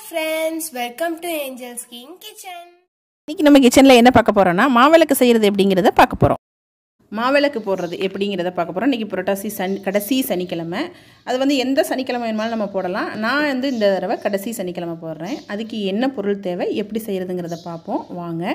friends welcome to Angel Skin Kitchen இன்றைக்கி நம்ம கிச்சனில் என்ன பார்க்க போகிறோன்னா மாவிளக்கு செய்கிறது எப்படிங்கிறத பார்க்க போகிறோம் மாவிளக்கு போடுறது எப்படிங்கிறத பார்க்க போகிறோம் இன்றைக்கி புரட்டாசி சனி கடைசி சனிக்கிழமை அது வந்து எந்த சனிக்கிழமை வேணுமாலும் நம்ம போடலாம் நான் வந்து இந்த தடவை கடைசி சனிக்கிழமை போடுறேன் அதுக்கு என்ன பொருள் தேவை எப்படி செய்கிறதுங்கிறத பார்ப்போம் வாங்க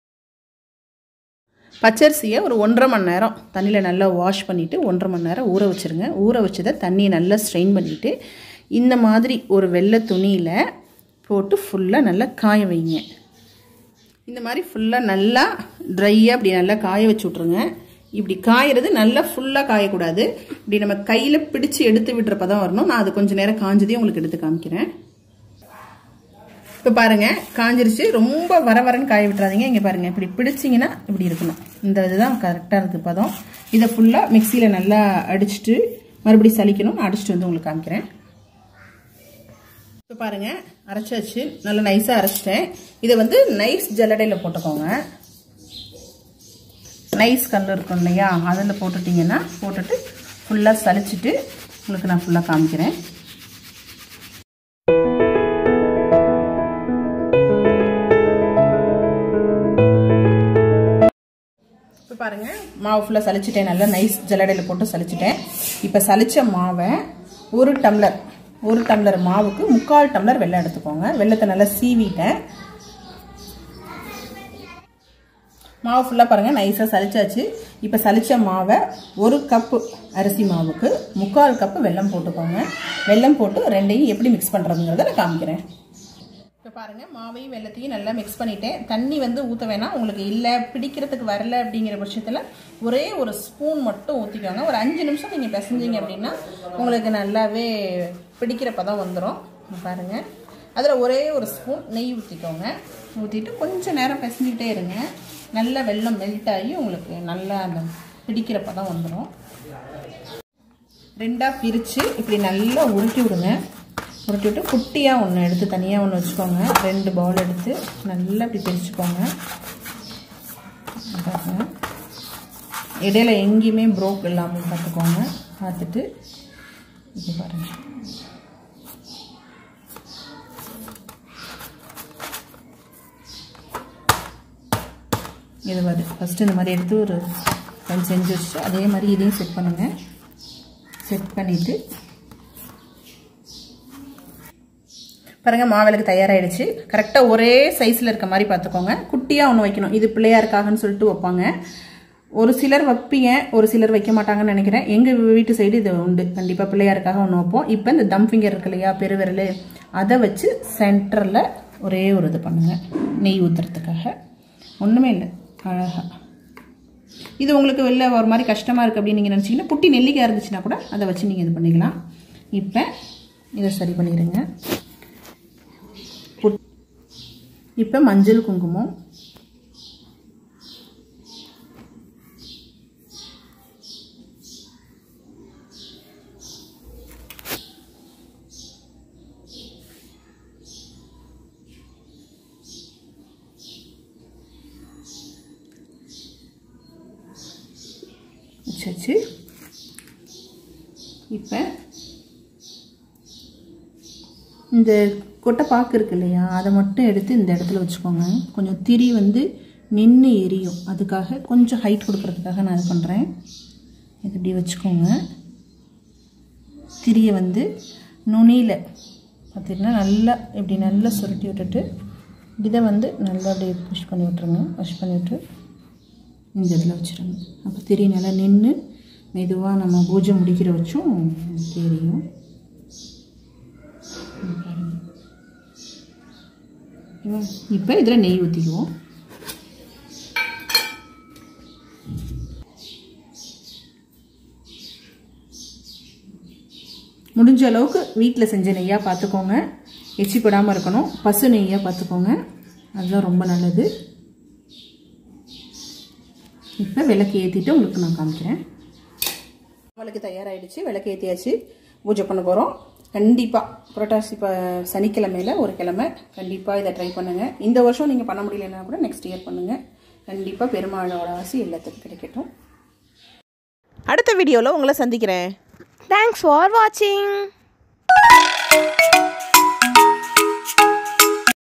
பச்சரிசியை ஒரு ஒன்றரை மணி நேரம் தண்ணியில் நல்லா வாஷ் பண்ணிவிட்டு ஒன்றரை மணி நேரம் ஊற வச்சுருங்க ஊற வச்சதை தண்ணியை நல்லா ஸ்ட்ரெயின் பண்ணிவிட்டு இந்த மாதிரி ஒரு வெள்ளை துணியில் போட்டு ஃபுல்லாக நல்லா காய வைங்க இந்த மாதிரி ஃபுல்லாக நல்லா ட்ரையாக இப்படி நல்லா காய வச்சு விட்ருங்க இப்படி காயறது நல்லா ஃபுல்லாக காயக்கூடாது இப்படி நம்ம கையில் பிடிச்சு எடுத்து விடுறப்ப தான் வரணும் நான் அது கொஞ்சம் நேரம் காஞ்சதையும் உங்களுக்கு எடுத்து காமிக்கிறேன் இப்போ பாருங்கள் காஞ்சிருச்சு ரொம்ப வர வரன்னு காய விட்டுறாதீங்க இங்கே பாருங்கள் இப்படி பிடிச்சிங்கன்னா இப்படி இருக்கணும் இந்த இதுதான் கரெக்டாக இருக்குது பதம் இதை ஃபுல்லாக மிக்சியில் நல்லா அடிச்சுட்டு மறுபடியும் சலிக்கணும் நான் அடிச்சுட்டு வந்து உங்களுக்கு காமிக்கிறேன் இப்போ பாருங்கள் அரைச்சாச்சு நல்லா நைஸாக அரைச்சிட்டேன் இதை வந்து நைஸ் ஜல்லடையில் போட்டுக்கோங்க நைஸ் கல் இருக்கும் இல்லையா அதில் போட்டுட்டிங்கன்னா போட்டுட்டு ஃபுல்லாக சலிச்சிட்டு உங்களுக்கு நான் ஃபுல்லாக காமிக்கிறேன் இப்போ பாருங்கள் மாவு ஃபுல்லாக சலிச்சிட்டேன் நல்லா நைஸ் ஜல்லடையில் போட்டு சலிச்சிட்டேன் இப்போ சலித்த மாவை ஒரு டம்ளர் ஒரு டம்ளர் மாவுக்கு முக்கால் டம்ளர் வெள்ளம் எடுத்துக்கோங்க வெள்ளத்தை நல்லா சீவிட்டேன் மாவு ஃபுல்லாக பாருங்கள் நைஸாக சலிச்சாச்சு இப்போ சலித்த மாவை ஒரு கப்பு அரிசி மாவுக்கு முக்கால் கப்பு வெல்லம் போட்டுக்கோங்க வெல்லம் போட்டு ரெண்டையும் எப்படி மிக்ஸ் பண்ணுறதுங்கிறத நான் காமிக்கிறேன் இப்போ பாருங்கள் மாவையும் வெள்ளத்தையும் நல்லா மிக்ஸ் பண்ணிட்டேன் தண்ணி வந்து ஊற்ற வேணாம் உங்களுக்கு இல்லை பிடிக்கிறதுக்கு வரல அப்படிங்கிற பட்சத்தில் ஒரே ஒரு ஸ்பூன் மட்டும் ஊற்றிக்கோங்க ஒரு அஞ்சு நிமிஷம் நீங்கள் பிசைஞ்சிங்க அப்படின்னா உங்களுக்கு நல்லாவே பிடிக்கிற பதம் வந்துடும் பாருங்கள் அதில் ஒரே ஒரு ஸ்பூன் நெய் ஊற்றிக்கோங்க ஊற்றிட்டு கொஞ்சம் நேரம் பிசைஞ்சிக்கிட்டே இருங்க நல்லா வெள்ளம் மெல்ட் ஆகி உங்களுக்கு நல்லா அந்த பிடிக்கிற பதம் வந்துடும் ரெண்டாக பிரித்து இப்படி நல்லா உருட்டி விடுங்க உருட்டி விட்டு குட்டியாக ஒன்று எடுத்து தனியாக ஒன்று வச்சுக்கோங்க ரெண்டு பவுல் எடுத்து நல்லா இப்படி பிரிச்சுக்கோங்க பாருங்க இடையில எங்கேயுமே ப்ரோக் இல்லாமல் பார்த்துக்கோங்க பார்த்துட்டு இது பாருங்கள் இது வருது ஃபஸ்ட்டு இந்த மாதிரி எடுத்து ஒரு கொஞ்சம் செஞ்சு வச்சுட்டு அதே மாதிரி இதையும் செட் பண்ணுங்கள் செட் பண்ணிவிட்டு பாருங்கள் மாவிளக்கு தயாராகிடுச்சு கரெக்டாக ஒரே சைஸில் இருக்க மாதிரி பார்த்துக்கோங்க குட்டியாக ஒன்று வைக்கணும் இது பிள்ளையாருக்காகன்னு சொல்லிட்டு வைப்பாங்க ஒரு சிலர் வைப்பீங்க ஒரு சிலர் வைக்க மாட்டாங்கன்னு நினைக்கிறேன் எங்கள் வீட்டு சைடு இது உண்டு கண்டிப்பாக பிள்ளையாருக்காக ஒன்று வைப்போம் இப்போ இந்த தம் ஃபிங்கர் இருக்கு இல்லையா பெருவிரல் அதை வச்சு சென்டரில் ஒரே ஒரு இது பண்ணுங்கள் நெய் ஊற்றுறதுக்காக ஒன்றுமே இல்லை அழகாக இது உங்களுக்கு வெளில ஒரு மாதிரி கஷ்டமாக இருக்குது அப்படின்னு நீங்கள் நினச்சிங்கன்னா குட்டி நெல்லிக்காய் இருந்துச்சுன்னா கூட அதை வச்சு நீங்கள் இது பண்ணிக்கலாம் இப்போ இதை சரி பண்ணிடுங்க இப்போ மஞ்சள் குங்குமம் வச்சாச்சு இப்போ இந்த கொட்டை பாக்கு இருக்கு இல்லையா அதை மட்டும் எடுத்து இந்த இடத்துல வச்சுக்கோங்க கொஞ்சம் திரி வந்து நின்று எரியும் அதுக்காக கொஞ்சம் ஹைட் கொடுக்கறதுக்காக நான் இது பண்ணுறேன் இது இப்படி வச்சுக்கோங்க திரியை வந்து நுனியில் பார்த்திங்கன்னா நல்லா இப்படி நல்லா சுருட்டி விட்டுட்டு இதை வந்து நல்லா அப்படியே புஷ் பண்ணி விட்ருங்க புஷ் பண்ணி விட்டு இந்த இதில் வச்சுருங்க அப்போ திரி நல்லா நின்று மெதுவாக நம்ம பூஜை முடிக்கிற வச்சும் தெரியும் இப்போ இதில் நெய் ஊற்றிக்குவோம் முடிஞ்ச அளவுக்கு வீட்டில் செஞ்ச நெய்யாக பார்த்துக்கோங்க எச்சி போடாமல் இருக்கணும் பசு நெய்யாக பார்த்துக்கோங்க அதுதான் ரொம்ப நல்லது இப்போ விளக்கு ஏற்றிட்டு உங்களுக்கு நான் காமிக்கிறேன் விளக்கு தயாராகிடுச்சு விளக்கு ஏற்றியாச்சு பூஜை பண்ண போகிறோம் கண்டிப்பாக புரட்டாசி இப்போ சனிக்கிழமையில் ஒரு கிழமை கண்டிப்பாக இதை ட்ரை பண்ணுங்கள் இந்த வருஷம் நீங்கள் பண்ண முடியலன்னா கூட நெக்ஸ்ட் இயர் பண்ணுங்கள் கண்டிப்பாக பெருமாளோட ஆசி எல்லாத்துக்கும் கிடைக்கட்டும் அடுத்த வீடியோவில் உங்களை சந்திக்கிறேன் தேங்க்ஸ் ஃபார் வாட்சிங்